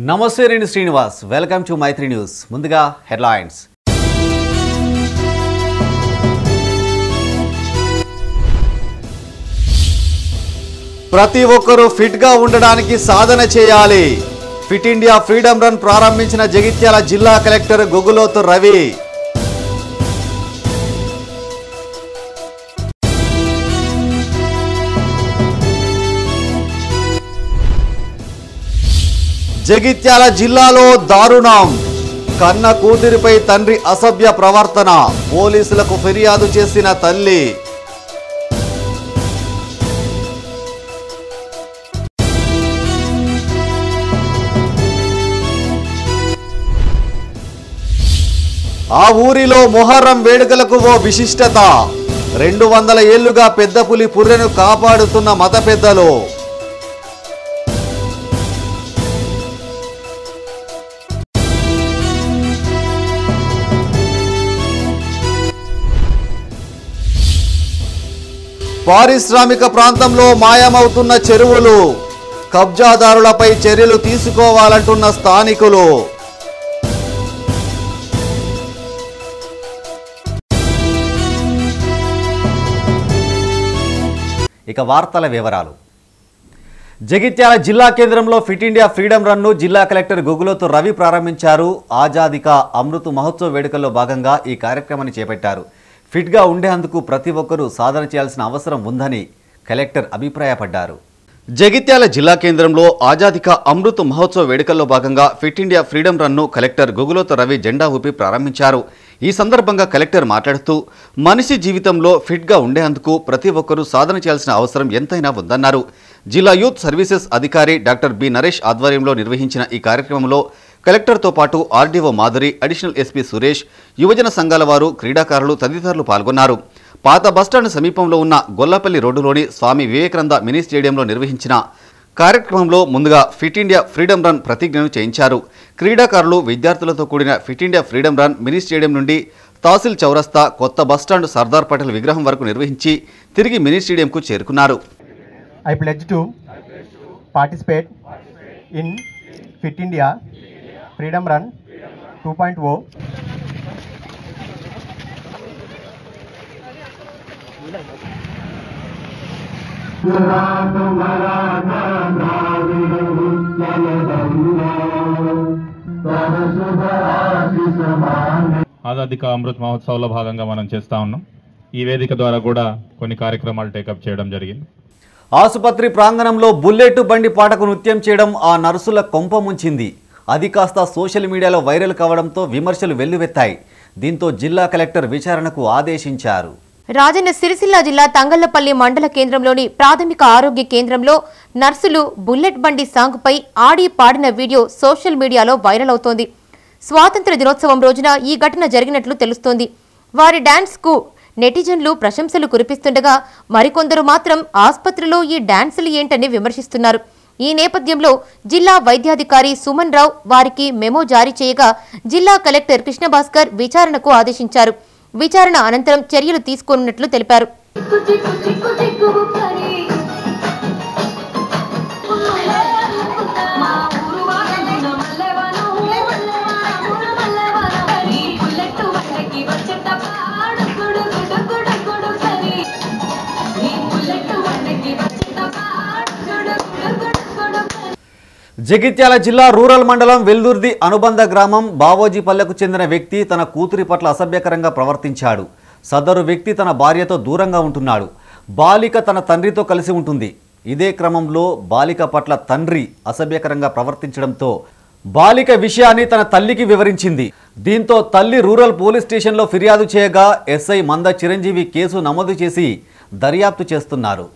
నమస్తే నేను Srinivas welcome to Maitri news ముందుగా హెడ్లైన్స్ ప్రతి ఒక్కరూ ఫిట్గా ఉండడానికి సాధన చేయాలి ఫిట్ ఇండియా ఫ్రీడమ్ రన్ ప్రారంభించిన జగిత్యాల జిల్లా కలెక్టర్ గొగులోతు రవి జగిత్యాల జిల్లాలో దారుణం కన్న కూతురిపై తండ్రి అసభ్య ప్రవర్తన పోలీసులకు ఫిర్యాదు చేసిన తల్లి ఆ ఊరిలో మొహర్రం వేడుకలకు ఓ విశిష్టత రెండు వందల ఏళ్లుగా పెద్ద పులి పుర్రెను కాపాడుతున్న మత పెద్దలు పారిశ్రామిక ప్రాంతంలో మాయమవుతున్న చెరువులు కబ్జాదారులపై చర్యలు తీసుకోవాలంటున్న స్థానికులు ఇక వార్తల వివరాలు జగిత్యాల జిల్లా కేంద్రంలో ఫిట్ ఇండియా ఫ్రీడమ్ రన్ను జిల్లా కలెక్టర్ గుగులోతు రవి ప్రారంభించారు ఆజాదిక అమృత్ మహోత్సవ్ వేడుకల్లో భాగంగా ఈ కార్యక్రమాన్ని చేపట్టారు ఫిట్గా ఉండేందుకు ప్రతి ఒక్కరూ సాధన చేయాల్సిన అవసరం ఉందని కలెక్టర్ అభిప్రాయపడ్డారు జగిత్యాల జిల్లా కేంద్రంలో ఆజాదిక అమృత్ మహోత్సవ్ వేడుకల్లో భాగంగా ఫిట్ ఇండియా ఫ్రీడమ్ రన్ను కలెక్టర్ గుగులోతు రవి జెండా ఊపి ప్రారంభించారు ఈ సందర్భంగా కలెక్టర్ మాట్లాడుతూ మనిషి జీవితంలో ఫిట్గా ఉండేందుకు ప్రతి ఒక్కరూ సాధన చేయాల్సిన అవసరం ఎంతైనా ఉందన్నారు జిల్లా యూత్ సర్వీసెస్ అధికారి డాక్టర్ బి నరేష్ ఆధ్వర్యంలో నిర్వహించిన ఈ కార్యక్రమంలో కలెక్టర్తో పాటు RDO Madhuri additional SP Suresh యువజన సంఘాల వారు క్రీడాకారులు తదితరులు పాల్గొన్నారు పాత బస్టాండ్ సమీపంలో ఉన్న గొల్లపల్లి రోడ్డులోని స్వామి వివేకానంద మినీ స్టేడియంలో నిర్వహించిన కార్యక్రమంలో ముందుగా ఫిట్ ఇండియా ఫ్రీడమ్ రన్ ప్రతిజ్ఞను చేయించారు క్రీడాకారులు విద్యార్థులతో కూడిన fit India freedom run mini stadium నుండి తహసీల్ చౌరస్తా కొత్త బస్టాండ్ సర్దార్ పటేల్ విగ్రహం వరకు నిర్వహించి తిరిగి మినీ స్టేడియంకు చేరుకున్నారు I pledge to participate in Fit India Freedom Run 2.0 ఆజాదిక Amrit మహోత్సవ్లో భాగంగా మనం చేస్తా ఉన్నాం ఈ వేదిక ద్వారా కూడా కొన్ని కార్యక్రమాలు టేకప్ చేయడం జరిగింది ఆసుపత్రి ప్రాంగణంలో బుల్లెట్ బండి పాటకు నృత్యం చేయడం ఆ నర్సుల కొంప ముంచింది అది కాస్త సోషల్ మీడియాలో వైరల్ కావడంతో విమర్శలు వెల్లువెత్తాయి దీంతో జిల్లా కలెక్టర్ విచారణకు ఆదేశించారు రాజన్న సిరిసిల్ల జిల్లా తంగళ్లపల్లి మండల కేంద్రంలోని ప్రాథమిక ఆరోగ్య కేంద్రంలో నర్సులు బుల్లెట్ బండి సాంగ్పై ఆడి పాడిన వీడియో సోషల్ మీడియాలో వైరల్ అవుతోంది స్వాతంత్ర దినోత్సవం రోజున ఈ ఘటన జరిగినట్లు తెలుస్తోంది వారి డాన్స్కు నెటిజన్లు ప్రశంసలు కురిపిస్తుండగా మరికొందరు మాత్రం ఆసుపత్రిలో ఈ డాన్సులు ఏంటని విమర్శిస్తున్నారు ఈ నేపథ్యంలో జిల్లా వైద్యాధికారి సుమన్ రావు వారికి మెమో జారీ చేయగా జిల్లా కలెక్టర్ కృష్ణభాస్కర్ విచారణకు ఆదేశించారు విచారణ అనంతరం చర్యలు తీసుకోనున్నట్లు తెలిపారు కుచి కుచి కుచి కుబుకరి మా ఊరు వాడన మల్లెవనం ఊరు మల్లెవనం ఈ బుల్లెట్ వంటకి వచ్చేట పాడు గుడు గుడు గుడు గుడు కరి ఈ బుల్లెట్ వంటకి వచ్చేట పాడు గుడు గుడు గుడు గుడు కరి జగిత్యాల జిల్లా రూరల్ మండలం వెల్దుర్ది అనుబంధ గ్రామం బావోజీపల్లెకు చెందిన వ్యక్తి తన కూతురి పట్ల అసభ్యకరంగా ప్రవర్తించాడు సదరు వ్యక్తి తన భార్యతో దూరంగా ఉంటున్నాడు బాలిక తన తండ్రితో కలిసి ఉంటుంది ఇదే క్రమంలో బాలిక పట్ల తండ్రి అసభ్యకరంగా ప్రవర్తించడంతో బాలిక విషయాన్ని తన తల్లికి వివరించింది దీంతో తల్లి రూరల్ పోలీస్ స్టేషన్లో ఫిర్యాదు చేయగా ఎస్ఐ మంద చిరంజీవి కేసు నమోదు చేసి దర్యాప్తు చేస్తున్నారు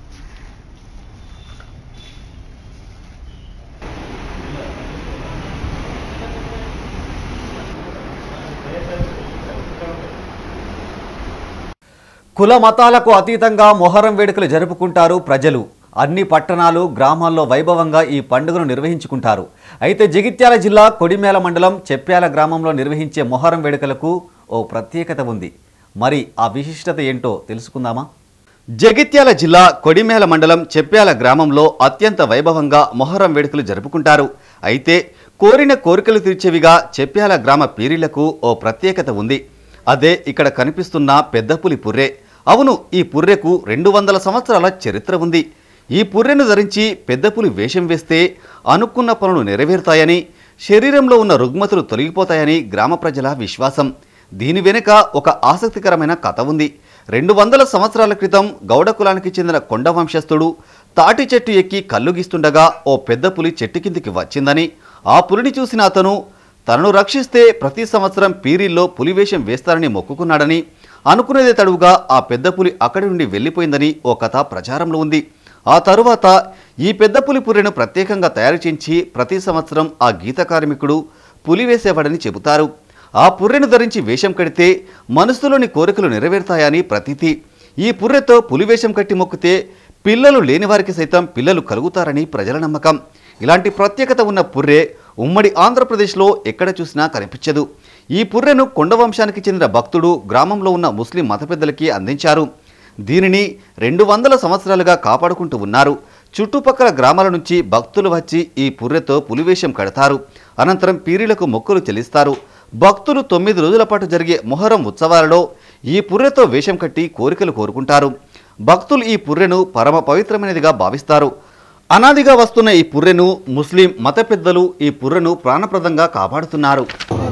కుల మతాలకు అతీతంగా మొహరం వేడుకలు జరుపుకుంటారు ప్రజలు అన్ని పట్టణాలు గ్రామాల్లో వైభవంగా ఈ పండుగను నిర్వహించుకుంటారు అయితే జగిత్యాల జిల్లా కొడిమేల మండలం చెప్ప్యాల గ్రామంలో నిర్వహించే మొహరం వేడుకలకు ఓ ప్రత్యేకత ఉంది మరి ఆ విశిష్టత ఏంటో తెలుసుకుందామా జగిత్యాల జిల్లా కొడిమేల మండలం చెప్ప్యాల గ్రామంలో అత్యంత వైభవంగా మొహరం వేడుకలు జరుపుకుంటారు అయితే కోరిన కోరికలు తీర్చేవిగా చెప్ప్యాల గ్రామ పీరీలకు ఓ ప్రత్యేకత ఉంది అదే ఇక్కడ కనిపిస్తున్న పెద్దపులి పుర్రె అవును ఈ పుర్రెకు రెండు వందల సంవత్సరాల చరిత్ర ఉంది ఈ పుర్రెను ధరించి పెద్దపులి వేషం వేస్తే అనుకున్న పనులు నెరవేరుతాయని శరీరంలో ఉన్న రుగ్మతులు తొలగిపోతాయని గ్రామ ప్రజల విశ్వాసం దీని వెనుక ఒక ఆసక్తికరమైన కథ ఉంది రెండు వందల సంవత్సరాల క్రితం గౌడ కులానికి చెందిన కొండ వంశస్థుడు తాటి చెట్టు ఎక్కి కళ్ళు గీస్తుండగా ఓ పెద్ద పులి చెట్టు కిందికి వచ్చిందని ఆ పులిని చూసిన అతను తనను రక్షిస్తే ప్రతి సంవత్సరం పీరీల్లో పులివేషం వేస్తారని మొక్కుకున్నాడని అనుకునేదే తడువుగా ఆ పెద్ద పులి అక్కడి నుండి వెళ్ళిపోయిందని ఓ కథ ప్రచారంలో ఉంది ఆ తరువాత ఈ పెద్ద పులి పుర్రెను ప్రత్యేకంగా తయారు చేయించి ప్రతి సంవత్సరం ఆ గీత కార్మికుడు పులి వేసేవాడని చెబుతారు ఆ పుర్రెను ధరించి వేషం కడితే మనసులోని కోరికలు నెరవేరుతాయని ప్రతీతి ఈ పుర్రెతో పులి వేషం కట్టి మొక్కితే పిల్లలు లేని వారికి సైతం పిల్లలు కలుగుతారని ప్రజల నమ్మకం ఇలాంటి ప్రత్యేకత ఉన్న పుర్రె ఉమ్మడి ఆంధ్రప్రదేశ్లో ఎక్కడ చూసినా కనిపించదు ఈ పుర్రెను కొండ వంశానికి చెందిన భక్తుడు గ్రామంలో ఉన్న ముస్లిం మత పెద్దలకి అందించారు దీనిని రెండు వందల సంవత్సరాలుగా కాపాడుకుంటూ ఉన్నారు చుట్టుపక్కల గ్రామాల నుంచి భక్తులు వచ్చి ఈ పుర్రెతో పులివేషం కడతారు అనంతరం పీరీలకు మొక్కులు చెల్లిస్తారు భక్తులు తొమ్మిది రోజుల పాటు జరిగే మొహరం ఉత్సవాలలో ఈ పుర్రెతో వేషం కట్టి కోరికలు కోరుకుంటారు భక్తులు ఈ పుర్రెను పరమ పవిత్రమైనదిగా భావిస్తారు అనాదిగా వస్తున్న ఈ పుర్రెను ముస్లిం మత పెద్దలు ఈ పుర్రెను ప్రాణప్రదంగా కాపాడుతున్నారు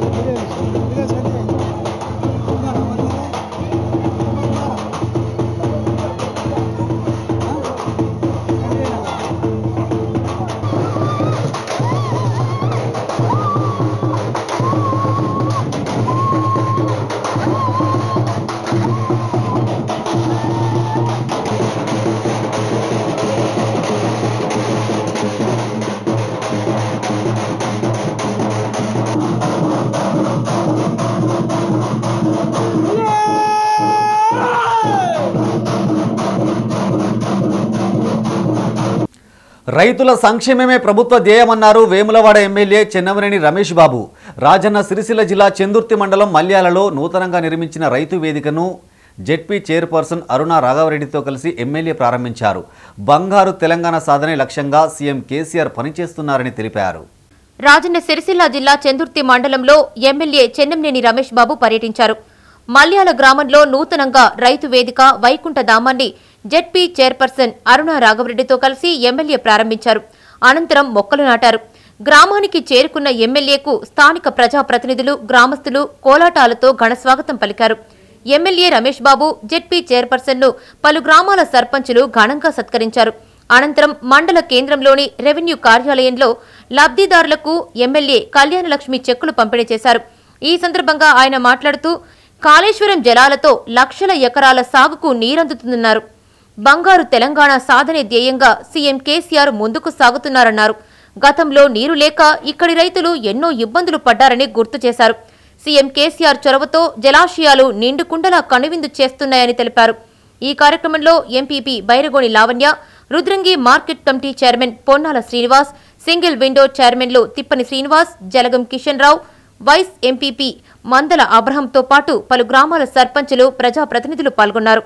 రైతుల సంక్షేమమే ప్రభుత్వ ధ్యేయమన్నారు వేములవాడ ఎమ్మెల్యే చెన్నమనేని రమేష్ బాబు రాజన్న సిరిసిల్ల జిల్లా చెందుర్తి మండలం మల్యాలలో నూతనంగా నిర్మించిన రైతు వేదికను జెడ్పీ చైర్పర్సన్ అరుణ రాఘవరెడ్డితో కలిసి ఎమ్మెల్యే ప్రారంభించారు బంగారు తెలంగాణ సాధనే లక్ష్యంగా సీఎం కేసీఆర్ పనిచేస్తున్నారని తెలిపారు రాజన్న సిరిసిల్ల జిల్లా చెందుర్తి మండలంలో ఎమ్మెల్యే చెన్నంనేని రమేష్ బాబు పర్యటించారు మల్యాల గ్రామంలో నూతనంగా రైతు వేదిక వైకుంఠ ధామాన్ని జెడ్పీ చైర్పర్సన్ అరుణ రాఘవరెడ్డితో కలిసి ఎమ్మెల్యే ప్రారంభించారు అనంతరం మొక్కలు నాటారు గ్రామానికి చేరుకున్న ఎమ్మెల్యేకు స్థానిక ప్రజాప్రతినిధులు గ్రామస్తులు కోలాటాలతో ఘనస్వాగతం పలికారు ఎమ్మెల్యే రమేష్ బాబు జెడ్పీ చైర్పర్సన్ను పలు గ్రామాల సర్పంచులు ఘనంగా సత్కరించారు అనంతరం మండల కేంద్రంలోని రెవెన్యూ కార్యాలయంలో లబ్ధిదారులకు ఎమ్మెల్యే కళ్యాణలక్ష్మి చెక్కులు పంపిణీ చేశారు ఈ సందర్భంగా ఆయన మాట్లాడుతూ కాళేశ్వరం జలాలతో లక్షల ఎకరాల సాగుకు నీరందుతుందన్నారు బంగారు తెలంగాణ సాధనే ధ్యేయంగా సీఎం కేసీఆర్ ముందుకు సాగుతున్నారన్నారు గతంలో నీరు లేక ఇక్కడి రైతులు ఎన్నో ఇబ్బందులు పడ్డారని గుర్తు చేశారు సీఎం కేసీఆర్ చొరవతో జలాశయాలు నిండుకుండలా కనువిందు చేస్తున్నాయని తెలిపారు ఈ కార్యక్రమంలో MPP Bairagoni Lavanya Rudrangi market committee chairman Ponnala Srinivas single window చైర్మన్లు తిప్పని శ్రీనివాస్ జలగం కిషన్ రావు వైస్ ఎంపీపీ మందల అబ్రహంతో పాటు పలు గ్రామాల సర్పంచులు ప్రజాప్రతినిధులు పాల్గొన్నారు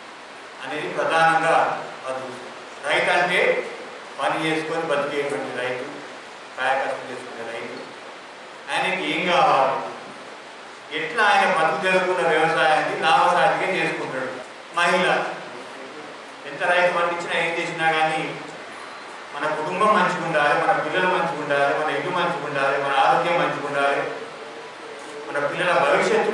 అనేది ప్రధానంగా అది రైతు అంటే పని చేసుకొని బతికేటువంటి రైతు కాయకష్టం చేసుకునే రైతు ఆయనకి ఏం కావాలి ఎట్లా ఆయన బతుకు జరుగుతున్న వ్యవసాయాన్ని లాభసాటిగా చేసుకుంటాడు మహిళ ఎంత రైతు పండించినా ఏం చేసినా కానీ మన కుటుంబం మంచిగా ఉండాలి మన పిల్లలు మంచిగా ఉండాలి మన ఇల్లు మంచిగా ఉండాలి మన ఆరోగ్యం మంచిగా ఉండాలి మన పిల్లల భవిష్యత్తు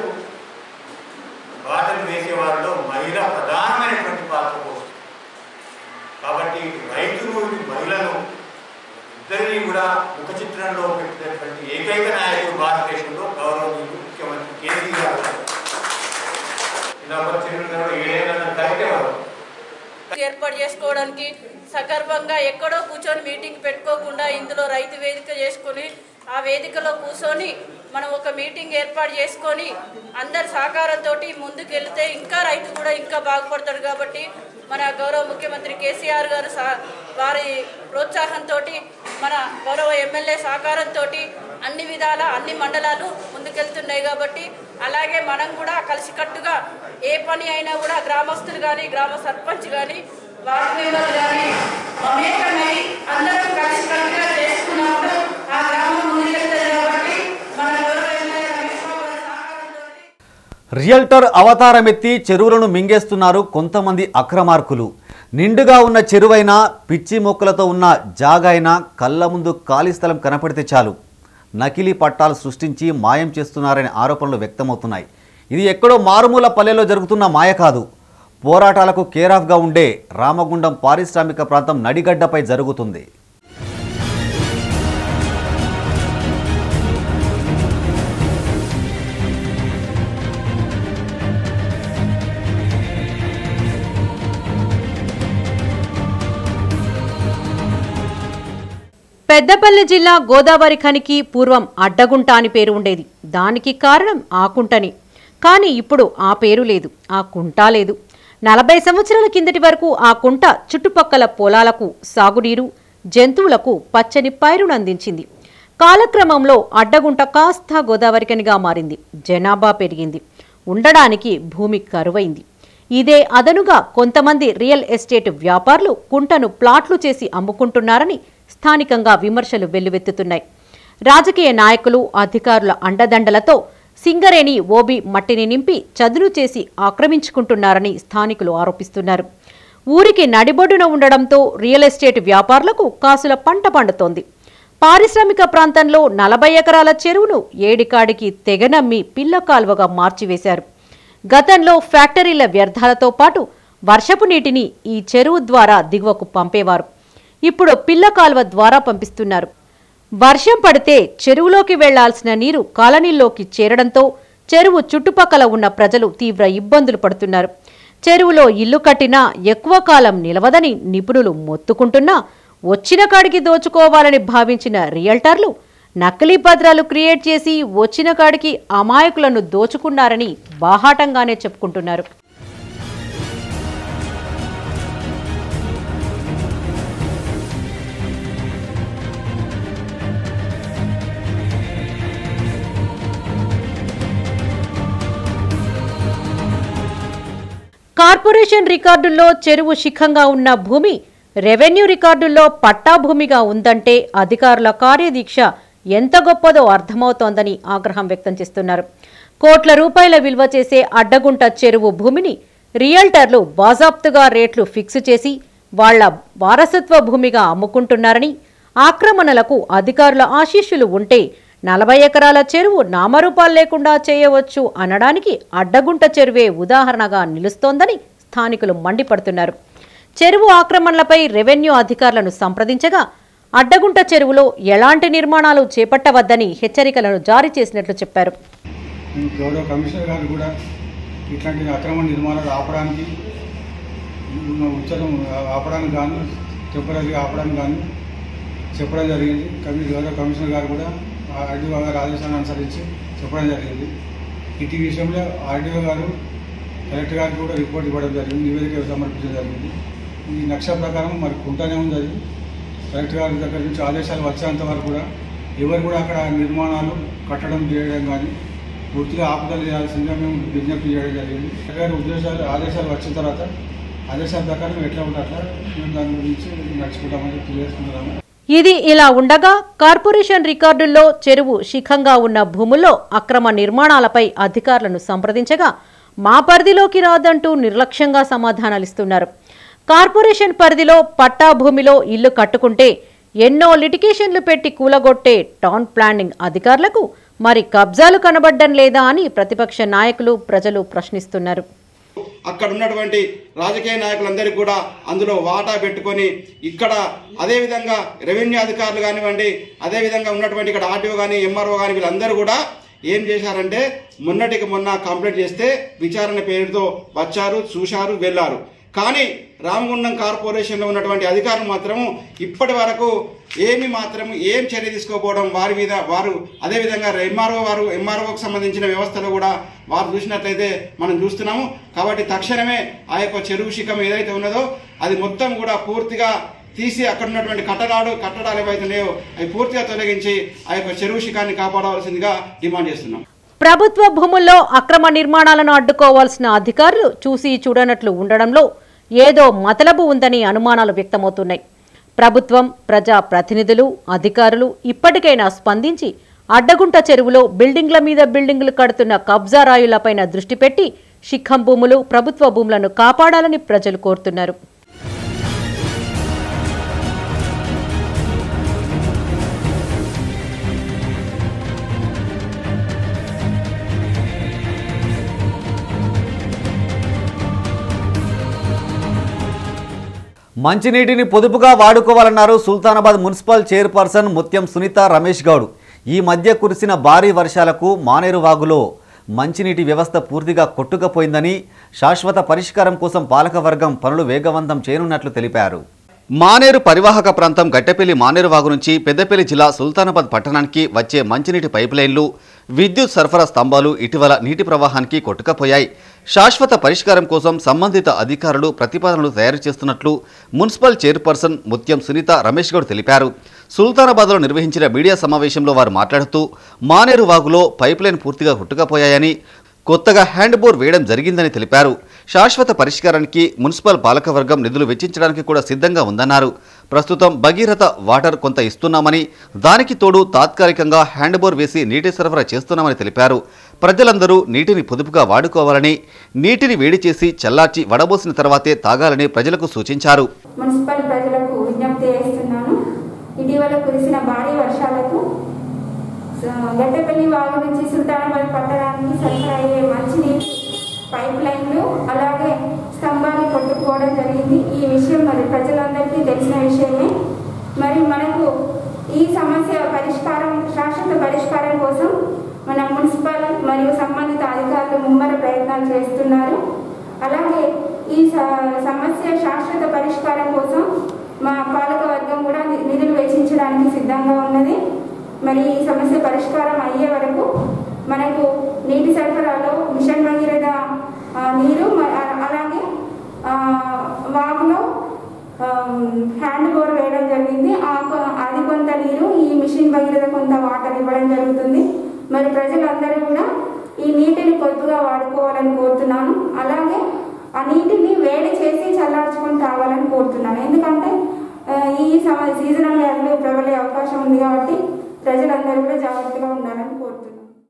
బాటలు వేసే వారిలో మహిళ ప్రధానమైనటువంటి పాత్ర పోస్తుంది కాబట్టి రైతులు మహిళలు ఇద్దరిని కూడా ముఖ చిత్రంలో పెట్టినటువంటి ఏకైక నాయకుడు భారతదేశంలో గౌరవనీయులు ముఖ్యమంత్రి కేసీఆర్ గారు. ఇలా వచ్చిన ఏడైనా కరెక్టేవారు ఏర్పాటు చేసుకోవడానికి సగర్భంగా ఎక్కడో కూర్చొని మీటింగ్ పెట్టుకోకుండా ఇందులో రైతు వేదిక చేసుకొని ఆ వేదికలో కూర్చొని మనం ఒక మీటింగ్ ఏర్పాటు చేసుకొని అందరి సహకారంతో ముందుకు వెళితే ఇంకా రైతు కూడా ఇంకా బాగుపడతాడు కాబట్టి మన గౌరవ ముఖ్యమంత్రి కేసీఆర్ గారు సహ- వారి ప్రోత్సాహంతో మన గౌరవ ఎమ్మెల్యే సహకారంతో అన్ని విధాల అన్ని మండలాలు ముందుకెళ్తున్నాయి కాబట్టి అలాగే మనం కూడా కలిసికట్టుగా ఏ పని అయినా కూడా గ్రామస్తులు కానీ గ్రామ సర్పంచ్ కానీ వార్డు మెంబర్లు కానీ మమేకమై అందరూ కలిసికట్టుగా చేసుకున్నప్పుడు ఆ గ్రామం ముందుకు రియల్టర్ అవతారమెత్తి చెరువులను మింగేస్తున్నారు కొంతమంది అక్రమార్కులు నిండుగా ఉన్న చెరువైనా పిచ్చి మొక్కలతో ఉన్న జాగైనా కళ్ళ ముందు ఖాళీ స్థలం కనపడితే చాలు నకిలీ పట్టాలు సృష్టించి మాయం చేస్తున్నారనే ఆరోపణలు వ్యక్తమవుతున్నాయి ఇది ఎక్కడో మారుమూల పల్లెలో జరుగుతున్న మాయ కాదు పోరాటాలకు కేరాఫ్గా ఉండే రామగుండం పారిశ్రామిక ప్రాంతం నడిగడ్డపై జరుగుతుంది పెద్దపల్లి జిల్లా గోదావరి ఖనికి పూర్వం అడ్డగుంట అని పేరు ఉండేది దానికి కారణం ఆ కుంటని కానీ ఇప్పుడు ఆ పేరు లేదు ఆ కుంట లేదు నలభై సంవత్సరాల కిందటి వరకు ఆ కుంట చుట్టుపక్కల పొలాలకు సాగునీరు జంతువులకు పచ్చని పైరును అందించింది కాలక్రమంలో అడ్డగుంట కాస్త గోదావరికనిగా మారింది జనాభా పెరిగింది ఉండడానికి భూమి కరువైంది ఇదే అదనుగా కొంతమంది రియల్ ఎస్టేట్ వ్యాపారులు కుంటను ప్లాట్లు చేసి అమ్ముకుంటున్నారని స్థానికంగా విమర్శలు వెల్లువెత్తుతున్నాయి రాజకీయ నాయకులు అధికారుల అండదండలతో సింగరేణి ఓబీ మట్టిని నింపి చదును చేసి ఆక్రమించుకుంటున్నారని స్థానికులు ఆరోపిస్తున్నారు ఊరికి నడిబొడ్డున ఉండడంతో రియల్ ఎస్టేట్ వ్యాపారులకు కాసుల పంట పండుతోంది పారిశ్రామిక ప్రాంతంలో నలభై ఎకరాల చెరువును ఏడికాడికి తెగనమ్మి పిల్ల కాల్వగా మార్చివేశారు గతంలో ఫ్యాక్టరీల వ్యర్థాలతో పాటు వర్షపు నీటిని ఈ చెరువు ద్వారా దిగువకు పంపేవారు ఇప్పుడు పిల్ల కాల్వ ద్వారా పంపిస్తున్నారు వర్షం పడితే చెరువులోకి వెళ్లాల్సిన నీరు కాలనీల్లోకి చేరడంతో చెరువు చుట్టుపక్కల ఉన్న ప్రజలు తీవ్ర ఇబ్బందులు పడుతున్నారు చెరువులో ఇల్లు కట్టినా ఎక్కువ కాలం నిలవదని నిపుణులు మొత్తుకుంటున్నా వచ్చిన కాడికి దోచుకోవాలని భావించిన రియల్టర్లు నకిలీ పత్రాలు క్రియేట్ చేసి వచ్చిన కాడికి అమాయకులను దోచుకున్నారని బాహాటంగానే చెప్పుకుంటున్నారు కార్పొరేషన్ రికార్డుల్లో చెరువు శిఖంగా ఉన్న భూమి రెవెన్యూ రికార్డుల్లో పట్టా భూమిగా ఉందంటే అధికారుల కార్యదీక్ష ఎంత గొప్పదో అర్థమవుతోందని ఆగ్రహం వ్యక్తం చేస్తున్నారు కోట్ల రూపాయల విలువ చేసే అడ్డగుంట చెరువు భూమిని రియల్టర్లు బాజాప్తుగా రేట్లు ఫిక్స్ చేసి వాళ్ల వారసత్వ భూమిగా అమ్ముకుంటున్నారని ఆక్రమణలకు అధికారుల ఆశీస్సులు ఉంటే నలభై ఎకరాల చెరువు నామరూపాలు లేకుండా చేయవచ్చు అనడానికి అడ్డగుంట చెరువే ఉదాహరణగా నిలుస్తోందని స్థానికులు మండిపడుతున్నారు చెరువు ఆక్రమణలపై రెవెన్యూ అధికారులను సంప్రదించగా అడ్డగుంట చెరువులో ఎలాంటి నిర్మాణాలు చేపట్టవద్దని హెచ్చరికలను జారీ చేసినట్లు చెప్పారు మేము గౌరవ కమిషనర్ గారు కూడా ఇట్లాంటి అక్రమ నిర్మాణాలు ఆపడానికి ఉత్తరం ఆపడానికి గాను టెంపరీగా ఆపడానికి గాను చెప్పడం జరిగింది కమి గౌరవ కమిషనర్ గారు కూడా ఆర్డీఓ గారు ఆదేశాన్ని అనుసరించి చెప్పడం జరిగింది ఇటు విషయంలో ఆర్డీఓ గారు కలెక్టర్ గారికి కూడా రిపోర్ట్ ఇవ్వడం జరిగింది నివేదిక సమర్పించడం జరిగింది ఈ నక్ష ప్రకారం మరి కుంటానే ఉంది అది కలెక్టర్ గారి దగ్గర నుంచి ఆదేశాలు వచ్చేంత వరకు కూడా ఎవరు కూడా అక్కడ నిర్మాణాలు కట్టడం చేయడం కానీ పూర్తిగా ఆపుదల చేయాల్సిందిగా మేము విజ్ఞప్తి చేయడం జరిగింది కలెక్టర్ గారి ఉద్దేశాలు ఆదేశాలు వచ్చిన తర్వాత ఆదేశాల ప్రకారం ఎట్లా ఉంటే అట్లా మేము దాని గురించి నడుచుకుంటామని తెలియజేసుకుంటున్నాము ఇది ఇలా ఉండగా కార్పొరేషన్ రికార్డుల్లో చెరువు శిఖంగా ఉన్న భూముల్లో అక్రమ నిర్మాణాలపై అధికారులను సంప్రదించగా మా పరిధిలోకి రాదంటూ నిర్లక్ష్యంగా సమాధానాలిస్తున్నారు కార్పొరేషన్ పరిధిలో పట్టా భూమిలో ఇల్లు కట్టుకుంటే ఎన్నో లిటికేషన్లు పెట్టి కూలగొట్టే టౌన్ ప్లానింగ్ అధికారులకు మరి కబ్జాలు కనబడ్డం లేదా అని ప్రతిపక్ష నాయకులు ప్రజలు ప్రశ్నిస్తున్నారు అక్కడ ఉన్నటువంటి రాజకీయ నాయకులందరికీ కూడా అందులో వాటా పెట్టుకొని ఇక్కడ అదేవిధంగా రెవెన్యూ అధికారులు కానివ్వండి అదేవిధంగా ఉన్నటువంటి ఇక్కడ ఆర్టీఓ కానీ ఎంఆర్ఓ కానీ వీళ్ళందరూ కూడా ఏం చేశారంటే మొన్నటికి మొన్న కంప్లైంట్ చేస్తే విచారణ పేరుతో వచ్చారు చూశారు వెళ్ళారు కానీ రామగుండం కార్పొరేషన్లో ఉన్నటువంటి అధికారులు మాత్రము ఇప్పటి వరకు ఏమి మాత్రం ఏం చర్య తీసుకోకపోవడం వారి మీద వారు అదేవిధంగా ఎంఆర్ఓ వారు ఎంఆర్ఓకి సంబంధించిన వ్యవస్థలో కూడా వారు చూసినట్లయితే మనం చూస్తున్నాము కాబట్టి తక్షణమే ఆ యొక్క చెరువు శిఖం ఏదైతే ఉన్నదో అది మొత్తం కూడా పూర్తిగా తీసి అక్కడ ఉన్నటువంటి కట్టడాలు కట్టడాలు ఏవైతే ఉన్నాయో అవి పూర్తిగా తొలగించి ఆ యొక్క చెరువు శిఖాన్ని కాపాడవలసిందిగా డిమాండ్ చేస్తున్నాం ప్రభుత్వ భూముల్లో అక్రమ నిర్మాణాలను అడ్డుకోవాల్సిన అధికారులు చూసి చూడనట్లు ఉండడంలో ఏదో మతలబు ఉందని అనుమానాలు వ్యక్తమవుతున్నాయి ప్రభుత్వం ప్రజా ప్రతినిధులు అధికారులు ఇప్పటికైనా స్పందించి అడ్డగుంట చెరువులో బిల్డింగ్ల మీద బిల్డింగులు కడుతున్న కబ్జా రాయులపైన దృష్టి పెట్టి శిఖం భూములు ప్రభుత్వ భూములను కాపాడాలని ప్రజలు కోరుతున్నారు మంచినీటిని పొదుపుగా వాడుకోవాలన్నారు సుల్తానాబాద్ మున్సిపల్ చైర్పర్సన్ ముత్యం సునీత రమేష్ గౌడ్ ఈ మధ్య కురిసిన భారీ వర్షాలకు మానేరు వాగులో మంచినీటి వ్యవస్థ పూర్తిగా కొట్టుకుపోయిందని శాశ్వత పరిష్కారం కోసం పాలకవర్గం పనులు వేగవంతం చేయనున్నట్లు తెలిపారు మానేరు పరివాహక ప్రాంతం గట్టెపల్లి మానేరు వాగు నుంచి పెద్దపల్లి జిల్లా సుల్తానాబాద్ పట్టణానికి వచ్చే మంచినీటి పైప్ లైన్లు విద్యుత్ సరఫరా స్తంభాలు ఇటీవల నీటి ప్రవాహానికి కొట్టుకపోయాయి శాశ్వత పరిష్కారం కోసం సంబంధిత అధికారులు ప్రతిపాదనలు తయారు చేస్తున్నట్లు మున్సిపల్ చైర్పర్సన్ ముత్యం సునీత రమేష్ గౌడ్ తెలిపారు సుల్తానాబాద్లో నిర్వహించిన మీడియా సమావేశంలో వారు మాట్లాడుతూ మానేరు వాగులో పైప్ లైన్ పూర్తిగా కొట్టుకపోయాయని కొత్తగా హ్యాండ్ బోర్ వేయడం జరిగిందని తెలిపారు శాశ్వత పరిష్కారానికి మున్సిపల్ పాలకవర్గం నిధులు వెచ్చించడానికి కూడా సిద్ధంగా ఉందన్నారు ప్రస్తుతం భగీరథ వాటర్ కొంత ఇస్తున్నామని దానికి తోడు తాత్కాలికంగా హ్యాండ్ బోర్ వేసి నీటి సరఫరా చేస్తున్నామని తెలిపారు ప్రజలందరూ నీటిని పొదుపుగా వాడుకోవాలని నీటిని వేడి చేసి చల్లార్చి వడబోసిన తర్వాతే తాగాలని ప్రజలకు సూచించారు మున్సిపల్ ప్రజలకు విజ్ఞప్తి చేస్తున్నాను ఇటీవల కురిసిన భారీ వర్షాలకు స- గడ్డపల్లి వాగు నుంచి సుల్తానాబాద్ పట్టణానికి సరఫరా అయ్యే మంచినీటి పైప్ లైన్లు అలాగే స్తంభాలు కొట్టుకుపోవడం జరిగింది ఈ విషయం మరి ప్రజలందరికీ తెలిసిన విషయమే మరి మనకు ఈ సమస్య పరిష్కారం శాశ్వత పరిష్కారం కోసం మన మున్సిపల్ మరియు సంబంధిత అధికారులు ముమ్మర ప్రయత్నాలు చేస్తున్నారు అలాగే ఈ స- సమస్య శాశ్వత పరిష్కారం కోసం మా పాలక వర్గం కూడా ని- నిధులు వెచ్చించడానికి సిద్ధంగా ఉన్నది మరి ఈ సమస్య పరిష్కారం అయ్యే వరకు మనకు నీటి సరఫరాలో మిషన్ భగీరథ ఆ, నీరు మ- అ- అలాగే ఆ, వాగులో ఆ, హ్యాండ్ బోర్ వేయడం జరిగింది ఆ కొ- అది కొంత నీరు ఈ మిషన్ భగీరథ కొంత వాటర్ ఇవ్వడం జరుగుతుంది మరి ప్రజలందరూ కూడా ఈ నీటిని పొద్దుగా వాడుకోవాలని కోరుతున్నాను అలాగే ఆ నీటిని వేడి చేసి చల్లార్చుకొని తాగాలని కోరుతున్నాను ఎందుకంటే ఆ, ఈ సమ సీజనల్ వ్యాధులు ప్రబలే అవకాశం ఉంది కాబట్టి ప్రజలందరూ కూడా జాగ్రత్తగా ఉండాలని కోరుతున్నాను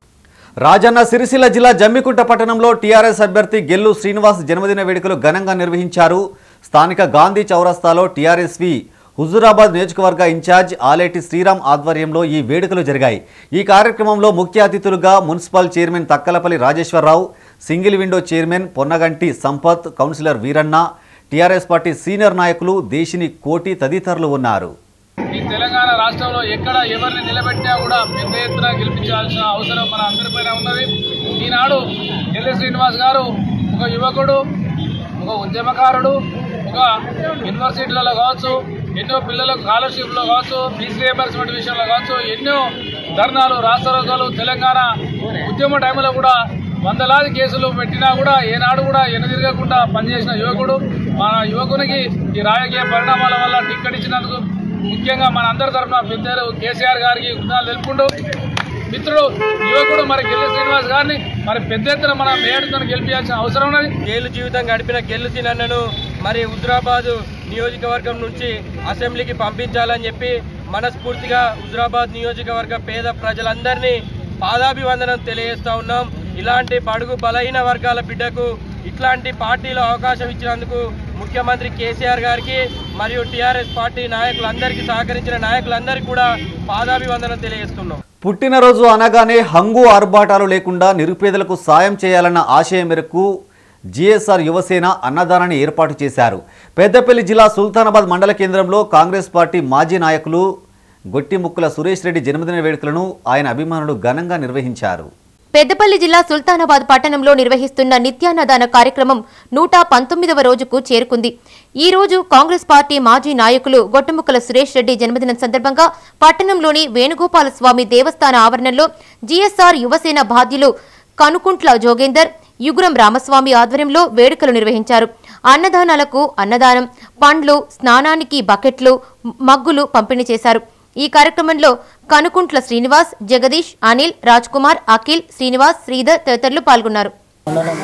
రాజన్న సిరిసిల్ల జిల్లా జమ్మికుంట పట్టణంలో టీఆర్ఎస్ అభ్యర్థి గెల్లు శ్రీనివాస్ జన్మదిన వేడుకలు ఘనంగా నిర్వహించారు స్థానిక గాంధీ చౌరస్తాలో టీఆర్ఎస్వి హుజూరాబాద్ నియోజకవర్గ ఇన్ఛార్జ్ ఆలేటి శ్రీరామ్ ఆధ్వర్యంలో ఈ వేడుకలు జరిగాయి ఈ కార్యక్రమంలో ముఖ్య అతిథులుగా municipal chairman Takkalapalli Rajeshwararao single window chairman Ponnaganti Sampath councillor Veeranna TRS party senior నాయకులు దేశిని కోటి తదితరులు ఉన్నారు ఈ తెలంగాణ రాష్ట్రంలో ఎక్కడ ఎవరిని నిలబెట్టినా కూడా పెద్ద ఎత్తున గెలిపించాల్సిన అవసరం మన అందరిపైన ఉన్నది ఈనాడు ఎల్ఎస్ శ్రీనివాస్ గారు ఒక యువకుడు ఒక ఉద్యమకారుడు ఒక యూనివర్సిటీలలో కావచ్చు ఎన్నో పిల్లలకు స్కాలర్షిప్లో కావచ్చు ఫీజు రియంబర్స్మెంట్ విషయంలో కావచ్చు ఎన్నో ధర్నాలు రాస్తారోకాలు తెలంగాణ ఉద్యమ టైంలో కూడా వందలాది కేసులు పెట్టినా కూడా ఏనాడు కూడా ఎనదిరగకుండా పనిచేసిన యువకుడు మన యువకునికి ఈ రాజకీయ పరిణామాల వల్ల టిక్కెట్ ఇచ్చినందుకు ముఖ్యంగా మన అందరి తరఫున పెద్దలు కేసీఆర్ గారికి కృతజ్ఞతలు తెలుపుకుంటూ మిత్రుడు యువకుడు మరి గెల్లు శ్రీనివాస్ గారిని మరి పెద్ద ఎత్తున మన మేయర్తో గెలిపించాల్సిన అవసరం ఉన్నది గేలు జీవితం గడిపిన గెల్లు తినన్నను మరి హుజురాబాద్ నియోజకవర్గం నుంచి అసెంబ్లీకి పంపించాలని చెప్పి మనస్ఫూర్తిగా హుజురాబాద్ నియోజకవర్గ పేద ప్రజలందరినీ పాదాభివందనం తెలియజేస్తా ఉన్నాం ఇలాంటి బడుగు బలహీన వర్గాల బిడ్డకు ఇట్లాంటి పార్టీలో అవకాశం ఇచ్చినందుకు ముఖ్యమంత్రి కేసీఆర్ గారికి మరియు టీఆర్ఎస్ పార్టీ నాయకులందరికీ సహకరించిన నాయకులందరికీ కూడా పాదాభివందనం తెలియజేస్తున్నాం పుట్టినరోజు అనగానే హంగు ఆర్భాటాలు లేకుండా నిరుపేదలకు సాయం చేయాలన్న ఆశయం మేరకు జిఎస్ఆర్ యువసేన అన్నదానాన్ని ఏర్పాటు చేశారు పెద్దపల్లి జిల్లా సుల్తానాబాద్ మండల కేంద్రంలో కాంగ్రెస్ పార్టీ మాజీ నాయకులు గొట్టిముక్కుల సురేష్ రెడ్డి జన్మదిన వేడుకలను ఆయన అభిమానులు ఘనంగా నిర్వహించారు పెద్దపల్లి జిల్లా సుల్తానాబాద్ పట్టణంలో నిర్వహిస్తున్న నిత్యాన్నదాన కార్యక్రమం నూట పంతొమ్మిదవ రోజుకు చేరుకుంది ఈ రోజు కాంగ్రెస్ పార్టీ మాజీ నాయకులు గొట్టముక్కల సురేష్ రెడ్డి జన్మదినం సందర్భంగా పట్టణంలోని వేణుగోపాల స్వామి దేవస్థాన ఆవరణలో జీఎస్ఆర్ యువసేన బాధ్యులు కనుకుంట్ల జోగేందర్ యుగురం రామస్వామి ఆధ్వర్యంలో వేడుకలు నిర్వహించారు అన్నదానాలకు అన్నదానం పండ్లు స్నానానికి బకెట్లు మగ్గులు పంపిణీ చేశారు ఈ కార్యక్రమంలో కనుకుంట్ల శ్రీనివాస్ జగదీష్ అనిల్ రాజ్ కుమార్ అఖిల్ శ్రీనివాస్ శ్రీధర్ తదితరులు పాల్గొన్నారు మండలం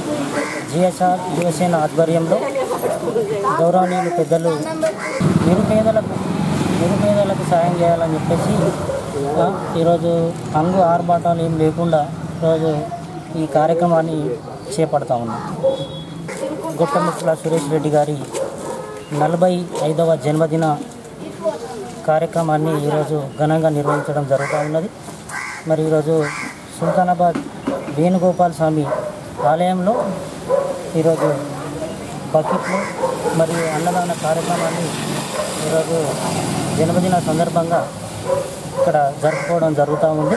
జిఎస్ఆర్ యువసేన ఆధ్వర్యంలో గౌరవనీయులు పెద్దలు నిరుపేదలకు నిరుపేదలకు సాయం చేయాలని చెప్పేసి ఆ, ఈరోజు హంగు ఆర్భాటాలు ఏం లేకుండా ఈరోజు ఈ కార్యక్రమాన్ని చేపడతా ఉన్నాం గుట్టముక్కుల సురేష్ రెడ్డి గారి నలభై ఐదవ జన్మదిన కార్యక్రమాన్ని ఈరోజు ఘనంగా నిర్వహించడం జరుగుతూ ఉన్నది మరి ఈరోజు సుల్తానాబాద్ వేణుగోపాల్ స్వామి ఆలయంలో ఈరోజు బకెట్లు మరియు అన్నదాన కార్యక్రమాన్ని ఈరోజు జన్మదిన సందర్భంగా ఇక్కడ జరుపుకోవడం జరుగుతూ ఉంది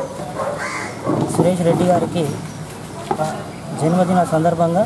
సురేష్ రెడ్డి గారికి ఆ జన్మదిన సందర్భంగా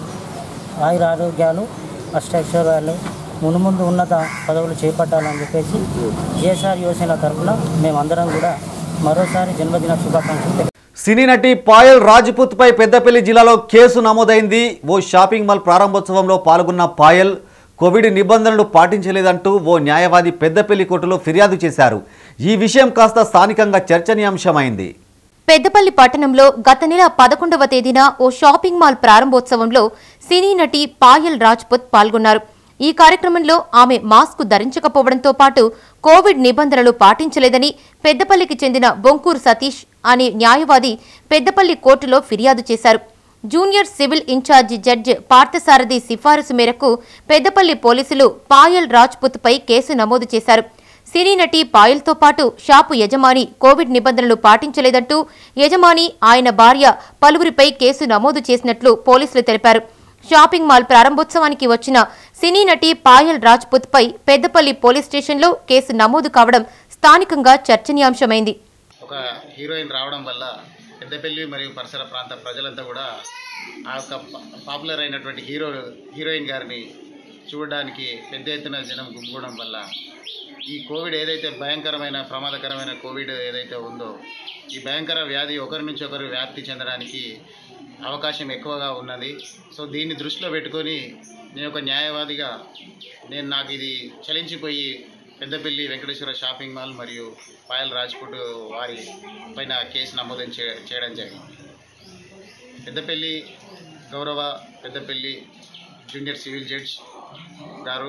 ఆయుర ఆరోగ్యాలు అష్టైశ్వర్యాలు మునుముందు ఉన్నత పదవులు చేపట్టాలని చెప్పేసి జిఎస్ఆర్ యువసేన తరఫున మేమందరం కూడా మరోసారి జన్మదిన శుభాకాంక్షలు తెలియ సినీ నటి పాయల్ రాజ్పుత్ పై పెద్దపల్లి జిల్లాలో కేసు నమోదైంది ఓ షాపింగ్ మాల్ ప్రారంభోత్సవంలో పాల్గొన్న పాయల్ కోవిడ్ నిబంధనలు పాటించలేదంటూ ఓ న్యాయవాది పెద్దపల్లి కోర్టులో ఫిర్యాదు చేశారు ఈ విషయం కాస్త స్థానికంగా చర్చనీయాంశమైంది పెద్దపల్లి పట్టణంలో గత నెల పదకొండవ తేదీన ఓ షాపింగ్ మాల్ ప్రారంభోత్సవంలో సినీ నటి పాయల్ రాజ్పుత్ పాల్గొన్నారు ఈ కార్యక్రమంలో ఆమె మాస్క్ ధరించకపోవడంతో పాటు కోవిడ్ నిబంధనలు పాటించలేదని పెద్దపల్లికి చెందిన బొంకూరు సతీష్ అనే న్యాయవాది పెద్దపల్లి కోర్టులో ఫిర్యాదు చేశారు junior civil incharge judge Parthasarathy సిఫారసు మేరకు పెద్దపల్లి పోలీసులు పాయల్ రాజ్పుత్ పై కేసు నమోదు చేశారు సినీ నటి పాయల్తో పాటు షాపు యజమాని కోవిడ్ నిబంధనలు పాటించలేదంటూ యజమాని ఆయన భార్య పలువురిపై కేసు నమోదు చేసినట్లు పోలీసులు తెలిపారు షాపింగ్ మాల్ ప్రారంభోత్సవానికి వచ్చిన సినీ నటి పాయల్ రాజ్పుత్ పై పెద్దపల్లి పోలీస్ స్టేషన్లో కేసు నమోదు కావడం స్థానికంగా చర్చనీయాంశమైంది ఒక హీరోయిన్ రావడం వల్ల పెద్దపల్లి మరియు పరిసర ప్రాంత ప్రజలంతా కూడా ఆ యొక్క పా- పాపులర్ అయినటువంటి హీరో హీరోయిన్ గారిని చూడడానికి పెద్ద ఎత్తున జనం గుమ్మడం వల్ల ఈ కోవిడ్ ఏదైతే భయంకరమైన ప్రమాదకరమైన కోవిడ్ ఏదైతే ఉందో ఈ భయంకర వ్యాధి ఒకరి నుంచి ఒకరు వ్యాప్తి చెందడానికి అవకాశం ఎక్కువగా ఉన్నది సో దీన్ని దృష్టిలో పెట్టుకొని నేను ఒక న్యాయవాదిగా నేను నాకు ఇది చలించిపోయి పెద్దపల్లి వెంకటేశ్వర షాపింగ్ మాల్ మరియు పాయల్ రాజ్పుట్ వారి పైన కేసు నమోదు చే- చేయడం జరిగింది పెద్దపల్లి గౌరవ పెద్దపల్లి జూనియర్ సివిల్ జడ్జ్ గారు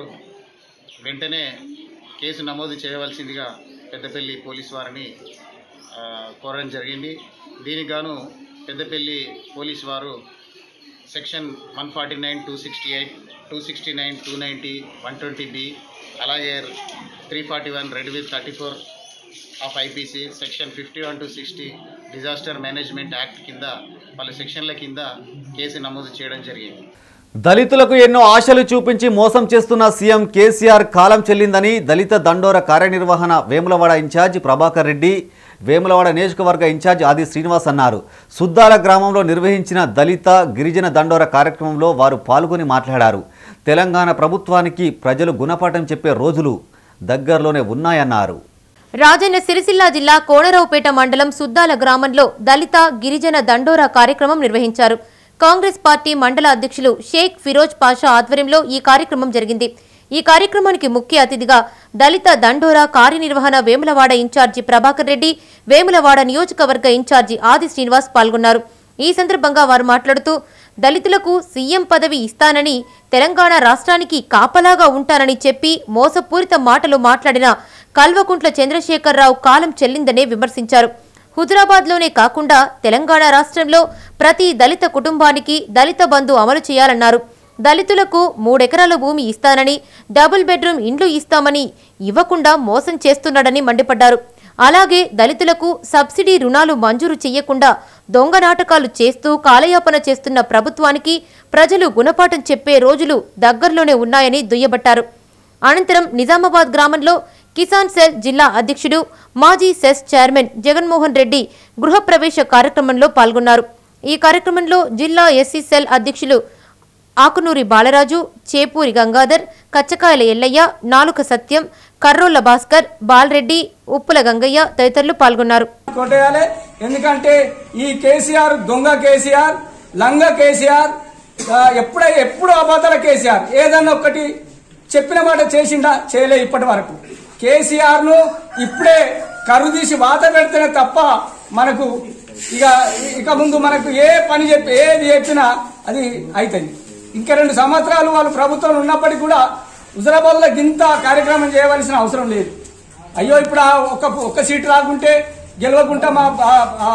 వెంటనే కేసు నమోదు చేయవలసిందిగా పెద్దపల్లి పోలీస్ వారిని ఆ, కోరడం జరిగింది దీనికి గాను పెద్దపల్లి పోలీస్ వారు section one forty nine two sixty eight two sixty nine two ninety one twenty B అలాగే three forty one read with thirty four of IPC section fifty one to sixty disaster management act కింద పలు సెక్షన్ల కింద case నమోదు చేయడం జరిగింది దళితులకు ఎన్నో ఆశలు చూపించి మోసం చేస్తున్న సీఎం కేసీఆర్ కాలం చెల్లిందని దళిత దండోర కార్యనిర్వహణ వేములవాడ ఇన్ఛార్జి ప్రభాకర్ రెడ్డి వేములవాడ నియోజకవర్గ ఇన్ఛార్జ్ ఆది శ్రీనివాస్ అన్నారు సుద్దాల గ్రామంలో నిర్వహించిన దళిత గిరిజన దండోర కార్యక్రమంలో వారు పాల్గొని మాట్లాడారు తెలంగాణ ప్రభుత్వానికి ప్రజలు గుణపాఠం చెప్పే రోజులు దగ్గరలోనే ఉన్నాయన్నారు రాజన్న సిరిసిల్ల జిల్లా కోనరావుపేట మండలం సుద్దాల గ్రామంలో దళిత గిరిజన దండోరా కార్యక్రమం నిర్వహించారు కాంగ్రెస్ పార్టీ మండల అధ్యక్షులు షేక్ ఫిరోజ్ పాషా ఆధ్వర్యంలో ఈ కార్యక్రమం జరిగింది ఈ కార్యక్రమానికి ముఖ్య అతిథిగా దళిత దండోరా కార్యనిర్వహణ వేములవాడ ఇన్ఛార్జి ప్రభాకర్ రెడ్డి వేములవాడ నియోజకవర్గ ఇన్ఛార్జి ఆది శ్రీనివాస్ పాల్గొన్నారు ఈ సందర్భంగా వారు మాట్లాడుతూ దళితులకు సీఎం పదవి ఇస్తానని తెలంగాణ రాష్ట్రానికి కాపలాగా ఉంటానని చెప్పి మోసపూరిత మాటలు మాట్లాడిన కల్వకుంట్ల చంద్రశేఖరరావు కాలం చెల్లిందనే విమర్శించారు హుజురాబాద్లోనే కాకుండా తెలంగాణ రాష్ట్రంలో ప్రతి దళిత కుటుంబానికి దళిత బంధు అమలు చేయాలన్నారు దళితులకు మూడెకరాల భూమి ఇస్తానని డబుల్ బెడ్రూమ్ ఇండ్లు ఇస్తామని ఇవ్వకుండా మోసం చేస్తున్నాడని మండిపడ్డారు అలాగే దళితులకు సబ్సిడీ రుణాలు మంజూరు చేయకుండా దొంగ నాటకాలు చేస్తూ కాలయాపన చేస్తున్న ప్రభుత్వానికి ప్రజలు గుణపాఠం చెప్పే రోజులు దగ్గరలోనే ఉన్నాయని దుయ్యబట్టారు అనంతరం నిజామాబాద్ గ్రామంలో కిసాన్ సెల్ జిల్లా అధ్యక్షుడు మాజీ సెస్ చైర్మన్ జగన్మోహన్ రెడ్డి గృహప్రవేశ కార్యక్రమంలో పాల్గొన్నారు ఈ కార్యక్రమంలో జిల్లా ఎస్సీ సెల్ అధ్యక్షులు ఆకునూరి బాలరాజు చేపూరి గంగాధర్ కచ్చకాయల ఎల్లయ్య నాలుక సత్యం కర్రోళ్ల భాస్కర్ బాలరెడ్డి ఉప్పుల గంగయ్య తదితరులు పాల్గొన్నారు కొట్టేయాలి ఎందుకంటే ఈ కేసీఆర్ దొంగ కేసీఆర్ లంగ కేసీఆర్ ఆ, ఎప్పుడై ఎప్పుడు అబద్ధాల కేసీఆర్ ఏదన్నా ఒకటి చెప్పిన మాట చేసిండా చేయలే ఇప్పటి వరకు కేసీఆర్ ను ఇప్పుడే కరువు తీసి వాత పెడితేనే తప్ప మనకు ఇక ఇక ముందు మనకు ఏ పని చెప్పి ఏది చెప్పినా అది అవుతుంది ఇంకా రెండు సంవత్సరాలు వాళ్ళు ప్రభుత్వం ఉన్నప్పటికీ కూడా హుజరాబాద్ లో గింత కార్యక్రమం చేయవలసిన అవసరం లేదు అయ్యో ఇప్పుడు ఆ ఒక్క ఒక్క సీటు రాకుంటే గెలవకుంటే మా ఆ- ఆ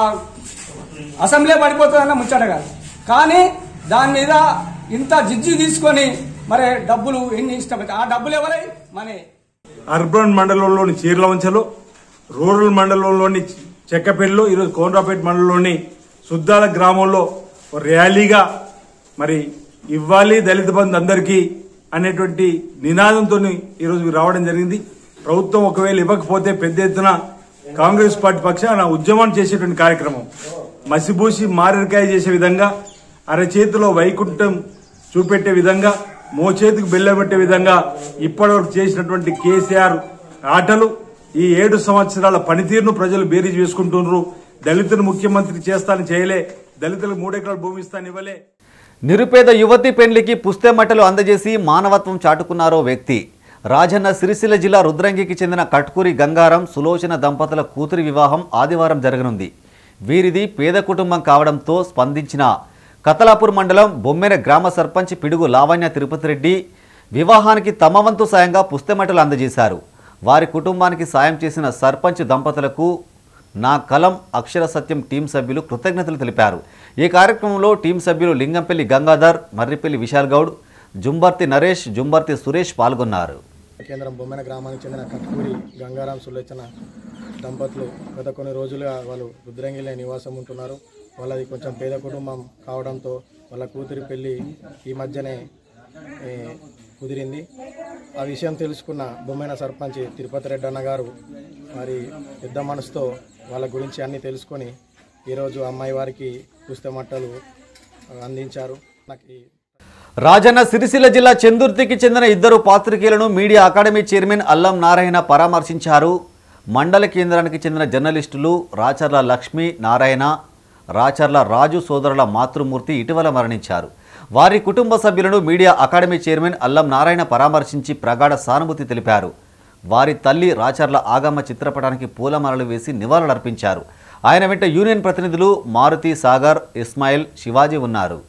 అసెంబ్లీ పడిపోతుందన్న ముచ్చట కాదు కానీ దాని మీద ఇంత జిజ్జు తీసుకొని మరి డబ్బులు ఎన్ని ఇష్టపడి ఆ డబ్బులు ఎవరై మనే అర్బన్ మండలంలోని చీర్లవంచలో రూరల్ మండలంలోని చెక్కపల్లిలో ఈరోజు కోనరాపేట మండలంలోని సుద్దాల గ్రామంలో ఒక ర్యాలీగా మరి ఇవ్వాలి దళిత బంధు అందరికీ అనేటువంటి నినాదంతో ఈరోజు రావడం జరిగింది ప్రభుత్వం ఒకవేళ ఇవ్వకపోతే పెద్ద ఎత్తున కాంగ్రెస్ పార్టీ పక్షాన ఉద్యమం చేసేటువంటి కార్యక్రమం మసిబూసి మారేడుకాయ చేసే విధంగా అరచేతిలో వైకుంఠం చూపెట్టే విధంగా మోచేతికి బెల్లం పెట్టే విధంగా ఇప్పటివరకు చేసినటువంటి కేసీఆర్ ఆటలు ఈ ఏడు సంవత్సరాల పనితీరును ప్రజలు బేరీజ్ వేసుకుంటున్నారు దళితులు ముఖ్యమంత్రి చేస్తానని చేయలే దళితులకు మూడెకరాల భూమి ఇస్తాను ఇవ్వలే నిరుపేద యువతి పెండ్లికి పుస్తెమట్టలు అందజేసి మానవత్వం చాటుకున్నారో వ్యక్తి రాజన్న సిరిసిల్ల జిల్లా రుద్రంగికి చెందిన కట్కూరి గంగారం సులోచన దంపతుల కూతురి వివాహం ఆదివారం జరగనుంది వీరిది పేద కుటుంబం కావడంతో స్పందించిన కతలాపూర్ మండలం బొమ్మెన గ్రామ సర్పంచ్ పిడుగు లావణ్య తిరుపతి రెడ్డి వివాహానికి తమ వంతు సాయంగా పుస్తెమట్టలు అందజేశారు వారి కుటుంబానికి సాయం చేసిన సర్పంచ్ దంపతులకు నా కలం అక్షర సత్యం టీం సభ్యులు కృతజ్ఞతలు తెలిపారు ఈ కార్యక్రమంలో టీం సభ్యులు లింగంపల్లి గంగాధర్ మర్రిపల్లి విశాల్ గౌడ్ జుంబర్తి నరేష్ జుంబర్తి సురేష్ పాల్గొన్నారు కేంద్రం బొమ్మెన గ్రామానికి చెందిన కట్కూరి గంగారాం సులోచన దంపతులు గత కొన్ని రోజులుగా వాళ్ళు రుద్రంగిలో నివాసం ఉంటున్నారు వాళ్ళది కొంచెం పేద కుటుంబం కావడంతో వాళ్ళ కూతురి పెళ్ళి ఈ మధ్యనే ఏ, కుదిరింది ఆ విషయం తెలుసుకున్న బొమ్మెన సర్పంచ్ తిరుపతి రెడ్డి అన్న గారు మరి పెద్ద మనసుతో వాళ్ళ గురించి అన్నీ తెలుసుకొని ఈరోజు అమ్మాయి వారికి పుస్తమట్టలు అందించారు నాకు ఈ రాజన్న సిరిసిల్ల జిల్లా చందుర్తికి చెందిన ఇద్దరు పాత్రికేయులను మీడియా అకాడమీ చైర్మన్ అల్లం నారాయణ పరామర్శించారు మండల కేంద్రానికి చెందిన జర్నలిస్టులు రాచర్ల లక్ష్మి నారాయణ రాచర్ల రాజు సోదరుల మాతృమూర్తి ఇటీవల మరణించారు వారి కుటుంబ సభ్యులను మీడియా అకాడమీ చైర్మన్ అల్లం నారాయణ పరామర్శించి ప్రగాఢ సానుభూతి తెలిపారు వారి తల్లి రాచర్ల ఆగమ్మ చిత్రపటానికి పూలమాలలు వేసి నివాళులర్పించారు ఆయన వెంట యూనియన్ ప్రతినిధులు మారుతి సాగర్ ఇస్మాయిల్ శివాజీ ఉన్నారు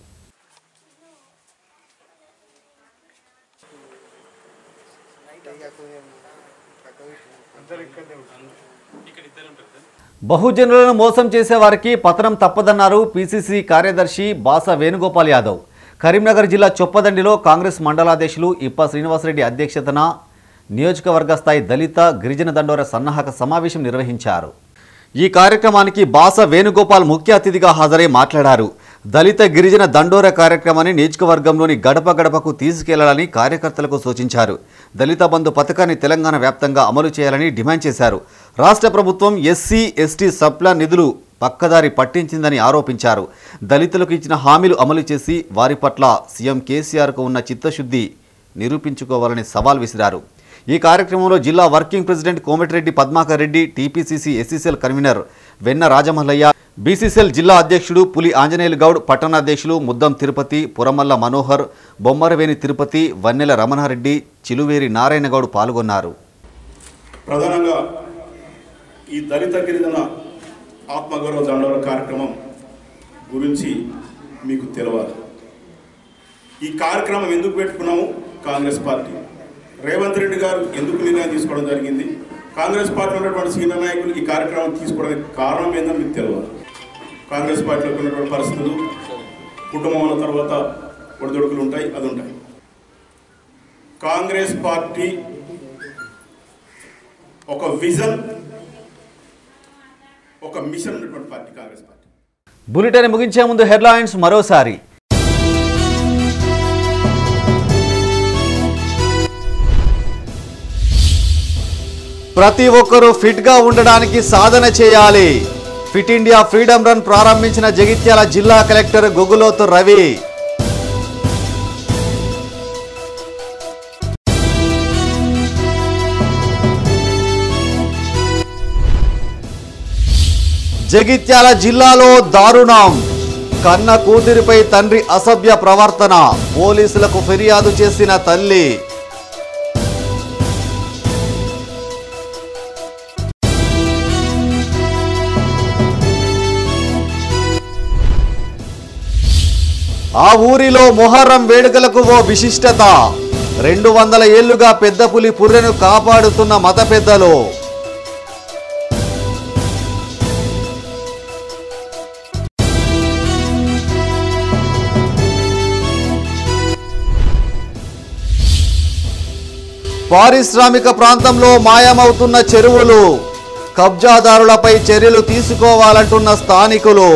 బహుజనులను మోసం చేసే వారికి పతనం తప్పదన్నారు పిసిసి కార్యదర్శి బాస వేణుగోపాల్ యాదవ్ కరీంనగర్ జిల్లా చొప్పదండిలో కాంగ్రెస్ మండలాధ్యక్షులు ఇప్ప శ్రీనివాసరెడ్డి అధ్యక్షతన నియోజకవర్గ స్థాయి దళిత గిరిజన దండోర సన్నాహక సమావేశం నిర్వహించారు ఈ కార్యక్రమానికి బాస వేణుగోపాల్ ముఖ్య అతిథిగా హాజరై మాట్లాడారు దళిత గిరిజన దండోర కార్యక్రమాన్ని నియోజకవర్గంలోని గడప గడపకు తీసుకెళ్లాలని కార్యకర్తలకు సూచించారు దళిత బంధు పథకాన్ని తెలంగాణ వ్యాప్తంగా అమలు చేయాలని డిమాండ్ చేశారు రాష్ట్ర ప్రభుత్వం ఎస్సీ ఎస్టీ సప్లాన్ నిధులు పక్కదారి పట్టించిందని ఆరోపించారు దళితులకు ఇచ్చిన హామీలు అమలు చేసి వారి పట్ల సీఎం కేసీఆర్కు ఉన్న చిత్తశుద్ధి నిరూపించుకోవాలని సవాల్ విసిరారు ఈ కార్యక్రమంలో జిల్లా working president Komatireddy Padmakar Reddy TPCC SCCL convener Venna Rajamallaiah BCCL జిల్లా అధ్యక్షుడు పులి ఆంజనేయులు గౌడ్ పట్టణాధ్యక్షులు ముద్దం తిరుపతి పురమల్ల మనోహర్ బొమ్మరవేణి తిరుపతి వన్నెల రమణారెడ్డి చిలువేరి నారాయణ గౌడ్ పాల్గొన్నారు ప్రధానంగా ఈ దళిత గిరిజన ఆత్మగౌరవ దండోర కార్యక్రమం గురించి మీకు తెలవాలి ఈ కార్యక్రమం ఎందుకు పెట్టుకున్నాము కాంగ్రెస్ పార్టీ రేవంత్ రెడ్డి గారు ఎందుకు నిర్ణయం తీసుకోవడం జరిగింది కాంగ్రెస్ పార్టీలో ఉన్నటువంటి సీనియర్ నాయకులు ఈ కార్యక్రమం తీసుకోవడానికి కారణం ఏందో మీకు తెలియాలి కాంగ్రెస్ పార్టీలో ఉన్నటువంటి పరిస్థితులు కుటుంబం అన్న తర్వాత ఒడిదొడుకులు ఉంటాయి అది ఉంటాయి కాంగ్రెస్ పార్టీ ఒక విజన్ ఒక మిషన్ ఉన్నటువంటి పార్టీ కాంగ్రెస్ పార్టీ బులెటిన్ ముగించే ముందు హెడ్లైన్స్ మరోసారి ప్రతి ఒక్కరూ ఫిట్గా ఉండడానికి సాధన చేయాలి ఫిట్ ఇండియా ఫ్రీడమ్ రన్ ప్రారంభించిన జగిత్యాల జిల్లా కలెక్టర్ గొగులోతు రవి జగిత్యాల జిల్లాలో దారుణం కన్న కూతురిపై తండ్రి అసభ్య ప్రవర్తన పోలీసులకు ఫిర్యాదు చేసిన తల్లి ఆ ఊరిలో మొహర్రం వేడుకలకు ఓ విశిష్టత రెండు వందల ఏళ్లుగా పెద్ద పులి పుర్రెను కాపాడుతున్న మత పెద్దలు పారిశ్రామిక ప్రాంతంలో మాయమవుతున్న చెరువులు కబ్జాదారులపై చర్యలు తీసుకోవాలంటున్న స్థానికులు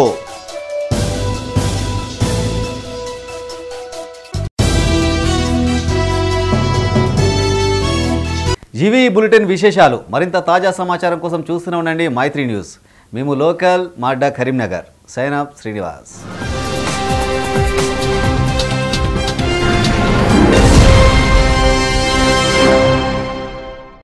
ఇవి ఈ బులెటిన్ విశేషాలు మరింత తాజా సమాచారం కోసం చూస్తూనే ఉండండి మైత్రి న్యూస్ మేము లోకల్ మాడ్డా కరీంనగర్ సైన్ అప్ శ్రీనివాస్